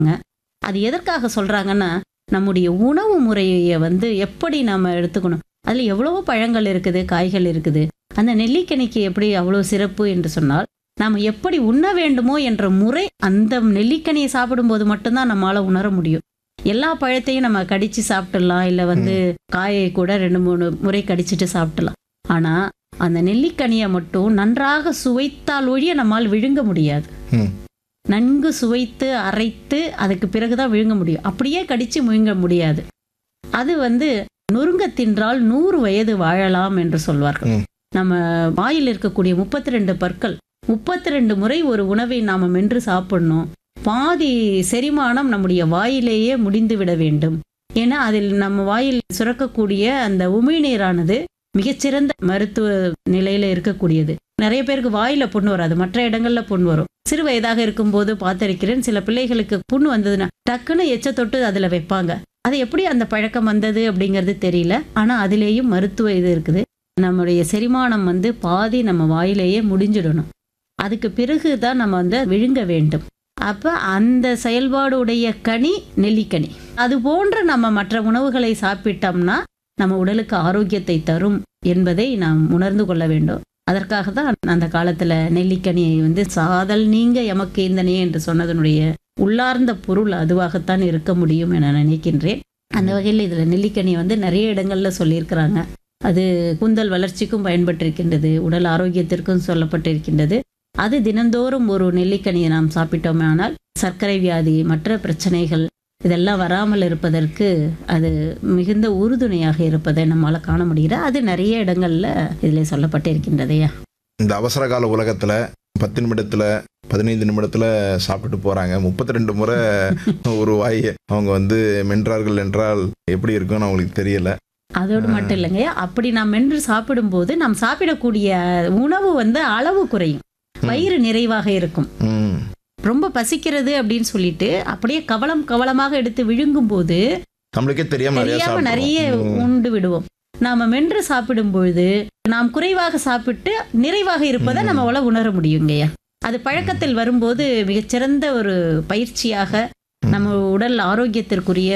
அது எதற்காக சொல்றாங்கன்னா நம்முடைய உணவு முறையை வந்து எப்படி நம்ம எடுத்துக்கணும் அதுல எவ்வளவோ பழங்கள் இருக்குது காய்கள் இருக்குது அந்த நெல்லிக்கனிக்கு எப்படி அவ்வளோ சிறப்பு என்று சொன்னால் நாம் எப்படி உண்ண வேண்டுமோ என்ற முறை அந்த நெல்லிக்கனியை சாப்பிடும்போது மட்டும்தான் நம்மளால உணர முடியும் எல்லா பழத்தையும் நம்ம கடிச்சு சாப்பிட்டுடலாம் இல்லை வந்து காயை கூட ரெண்டு மூணு முறை கடிச்சிட்டு சாப்பிடலாம் ஆனா அந்த நெல்லிக்கனியை மட்டும் நன்றாக சுவைத்தால் ஒழிய நம்மால் விழுங்க முடியாது ம். நன்கு சுவைத்து அரைத்து அதுக்கு பிறகுதான் விழுங்க முடியும் அப்படியே கடிச்சு முழுங்க முடியாது அது வந்து நொறுங்க தின்றால் நூறு வயது வாழலாம் என்று சொல்வார்கள் ம். நம்ம வாயில் இருக்கக்கூடிய முப்பத்தி ரெண்டு பற்கள் முப்பத்தி ரெண்டு முறை ஒரு உணவை நாம மென்று சாப்பிடணும் பாதி செரிமானம் நம்முடைய வாயிலேயே முடிந்து விட வேண்டும் ஏன்னா அதில் நம்ம வாயில் சுரக்கக்கூடிய அந்த உமிழ்நீரானது மிகச்சிறந்த மருத்துவ நிலையில இருக்கக்கூடியது நிறைய பேருக்கு வாயில புண்ணு வராது மற்ற இடங்கள்ல புண் வரும் சிறு வயதாக இருக்கும்போது பார்த்திருக்கிறேன் சில பிள்ளைகளுக்கு புண் வந்ததுன்னா டக்குன்னு எச்ச தொட்டு அதுல வைப்பாங்க அது எப்படி அந்த பழக்கம் வந்தது அப்படிங்கிறது தெரியல ஆனா அதுலேயும் மருத்துவ இது இருக்குது நம்முடைய செரிமானம் வந்து பாதி நம்ம வாயிலேயே முடிஞ்சிடணும் அதுக்கு பிறகு தான் நம்ம வந்து விழுங்க வேண்டும் அப்ப அந்த செயல்பாடு உடைய கனி நெல்லிக்கனி அது போன்ற நம்ம மற்ற உணவுகளை சாப்பிட்டோம்னா நம்ம உடலுக்கு ஆரோக்கியத்தை தரும் என்பதை நாம் உணர்ந்து கொள்ள வேண்டும் அதற்காக தான் அந்த காலத்துல நெல்லிக்கனியை வந்து சாதல் நீங்க எமக்கு இந்தனே என்று சொன்னதனுடைய உள்ளார்ந்த பொருள் அதுவாகத்தான் இருக்க முடியும் என நினைக்கின்றேன் அந்த வகையில் இதுல நெல்லிக்கனி வந்து நிறைய இடங்கள்ல சொல்லியிருக்கிறாங்க அது கூந்தல் வளர்ச்சிக்கும் பயன்பட்டிருக்கின்றது உடல் ஆரோக்கியத்திற்கும் சொல்லப்பட்டிருக்கின்றது அது தினந்தோறும் ஒரு நெல்லிக்கனியை நாம் சாப்பிட்டோமானால் சர்க்கரை வியாதி மற்ற பிரச்சனைகள் இதெல்லாம் வராமல் இருப்பதற்கு அது மிகுந்த உறுதுணையாக இருப்பதை நம்மால காண முடிகிறது அது நிறைய இடங்கள்ல இதில் சொல்லப்பட்டு இருக்கின்றதையா இந்த அவசர கால உலகத்துல பத்து நிமிடத்துல பதினைந்து நிமிடத்துல சாப்பிட்டு போறாங்க முப்பத்தி ரெண்டு முறை ஒரு வாய் அவங்க வந்து மென்றார்கள் என்றால் எப்படி இருக்கும்னு அவங்களுக்கு தெரியல அதோடு மட்டும் இல்லைங்க அப்படி நாம் மென்று சாப்பிடும்போது நாம் சாப்பிடக்கூடிய உணவு வந்து அளவு குறையும் வயிறு நிறைவாக இருக்கும் ம் ரொம்ப பசிக்கிறது அப்படின்னு சொல்லிட்டு அப்படியே கவலம் கவலமாக எடுத்து விழுங்கும் போது நம்மளுக்கே தெரியாம நிறைய தெரியாம நிறைய சாப்பிடுவோம். ம். உண்டு விடுவோம் நாம மென்று சாப்பிடும் பொழுது நாம் குறைவாக சாப்பிட்டு நிறைவாக இருப்பதை ம். நம்மளால உணர முடியுங்கய்யா அது பழக்கத்தில் வரும்போது மிகச்சிறந்த ஒரு பயிற்சியாக ம். நம்ம உடல் ஆரோக்கியத்திற்குரிய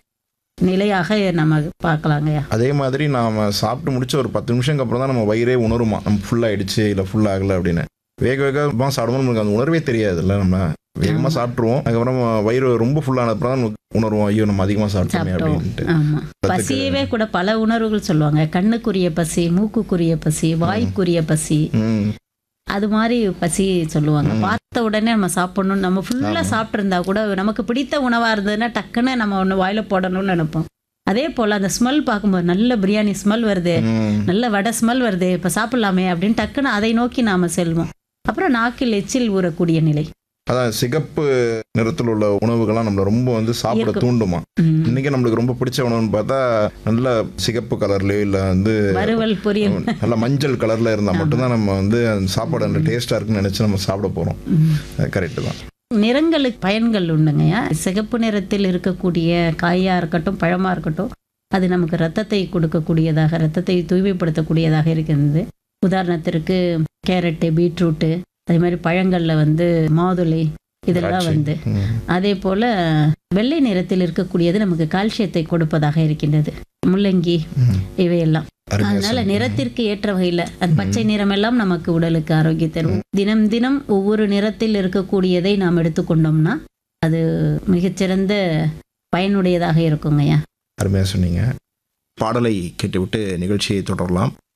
நிலையாக நம்ம பார்க்கலாங்கய்யா அதே மாதிரி நாம சாப்பிட்டு முடிச்ச ஒரு பத்து நிமிஷம் அப்புறம் தான் நம்ம வயிறே உணருமா நம்ம ஃபுல் ஆயிடுச்சு இல்ல ஃபுல் ஆகல அப்படின்னு வேக வேகமா சாப்பிடும்போது நமக்கு அந்த உணர்வே தெரியாதுல்ல நம்ம வேகமா ஆமா. சாப்பிட்டுருவோம் அதுக்கப்புறம் வயிறு ரொம்ப ஃபுல்லான அப்புறம் தான் நமக்கு உணர்வோம் ஐயோ நம்ம அதிகமா சாப்பிட்டோமே சாப்பிட்டோம் அப்படின்ட்டு ஆமா ரத்தத்துக்கு- பசியவே கூட பல உணர்வுகள் சொல்லுவாங்க கண்ணுக்குரிய பசி மூக்குக்குரிய பசி வாய்க்குரிய பசி ம் அது மாதிரி பசி சொல்லுவாங்க ம். பார்த்த உடனே நம்ம சாப்பிடணும் நம்ம ஃபுல்லா ஆமா. சாப்பிட்டு கூட நமக்கு பிடித்த உணவா இருந்ததுன்னா டக்குன்னு நம்ம ஒன்று வாயில போடணும்னு நினைப்போம் அதே போல அந்த ஸ்மெல் பார்க்கும்போது நல்ல பிரியாணி ஸ்மெல் வருது ம். நல்ல வடை ஸ்மெல் வருது இப்ப சாப்பிடலாமே அப்படின்னு டக்குன்னு அதை நோக்கி நாம செல்வோம் அப்புறம் நாக்கில் எச்சில் ஊறக்கூடிய நிலை அதான் சிகப்பு நிறத்தில் உள்ள உணவுகள்லாம் நம்மள ரொம்ப வந்து சாப்பிட ஈர்க்கும். தூண்டுமா ம். இன்னைக்கு நம்மளுக்கு ரொம்ப பிடிச்ச உணவுன்னு பார்த்தா நல்ல சிகப்பு கலர்லயோ இல்ல வந்து வறுவல் பொரியல் நல்ல மஞ்சள் கலர்ல இருந்தா மட்டும்தான் நம்ம வந்து அந்த சாப்பாடு அந்த டேஸ்டா இருக்குன்னு நினைச்சு நம்ம சாப்பிட போறோம் ம். கரெக்ட் தான் நிறங்களுக்கு பயன்கள் உண்டுங்கய்யா சிகப்பு நிறத்தில் இருக்கக்கூடிய காயா இருக்கட்டும் பழமா இருக்கட்டும் அது நமக்கு ரத்தத்தை கொடுக்கக்கூடியதாக ரத்தத்தை தூய்மைப்படுத்தக்கூடியதாக இருக்கிறது உதாரணத்திற்கு கேரட்டு பீட்ரூட்டு அதே மாதிரி பழங்கள்ல வந்து மாதுளை இதெல்லாம் திராட்சை. வந்து ம். அதே போல வெள்ளை நிறத்தில் இருக்கக்கூடியது நமக்கு கால்சியத்தை கொடுப்பதாக இருக்கின்றது முள்ளங்கி ம். இவையெல்லாம் அருமையா அதனால சொன்னீங்க. நிறத்திற்கு ஏற்ற வகையில அந்த பச்சை நிறமெல்லாம் நமக்கு உடலுக்கு ஆரோக்கியம் தரும் தினம் தினம் ஒவ்வொரு நிறத்தில் இருக்கக்கூடியதை நாம் எடுத்துக்கொண்டோம்னா அது மிகச்சிறந்த பயனுடையதாக இருக்குங்கய்யா அருமையா சொன்னீங்க பாடலை கேட்டுவிட்டு நிகழ்ச்சியை தொடரலாம்